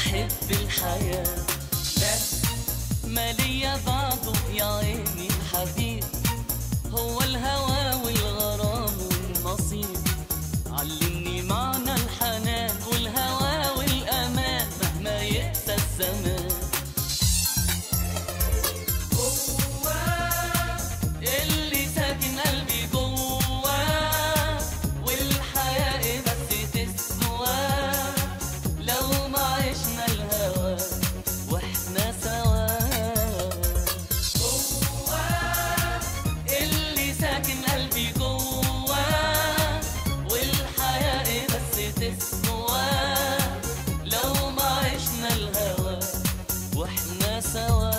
أحب الحياة لا ما ليا بعضه يا عيني حبيب هو الهوى والغرام والنصيب علمني معنى الحنان والهوى والأمان مهما يقسى الزمان اللي ساكن قلبي جواه والحياة بس تسواه لو ما عشنا الهوى واحنا سوا اللي ساكن قلبي جواه والحياة بس تسواه لو ما عشنا الهوى واحنا سوا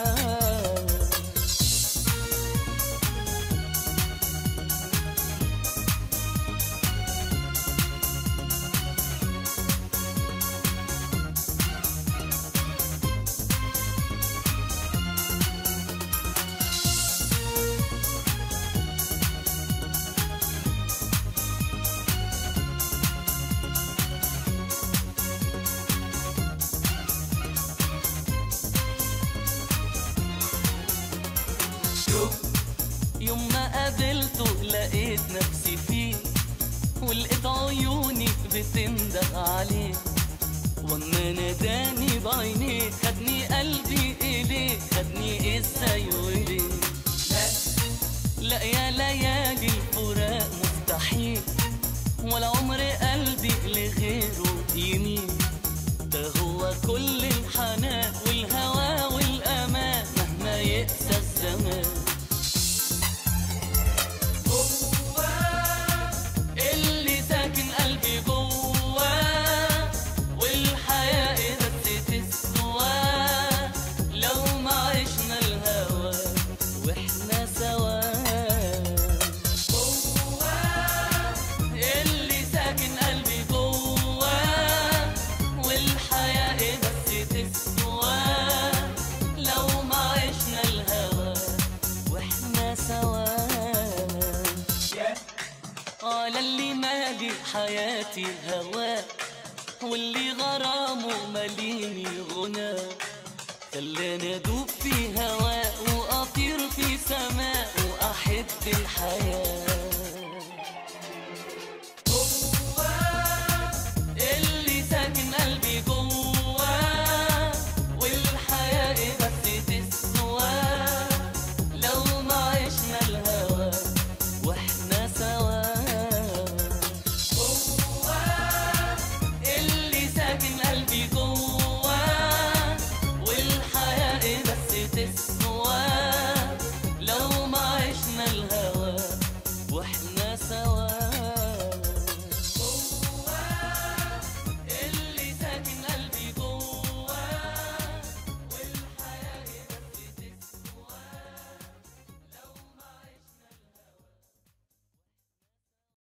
يوم ما قابلته لقيت نفسي فيه ولقيت عيوني بتنده عليه واما ناداني بعينيه خدني قلبي اليه خدني ازاي وليه لا لا يا ليالي الفراق مستحيل ولا عمر قلبي لغيره يميل ده هو كل الحنان والهوى والامان مهما يقسى الزمان اللي ساكن قلبي جواه والحياة بس تسواه لو ما عشنا الهوى واحنا سوا اللي ساكن قلبي جواه والحياة بس تسواه لو ما عشنا الهوى واحنا سوا على اللي مالي حياتي هواه واللي غرامه ماليني غناه خلاني ادوب في هواه واطير في سماء واحب الحياه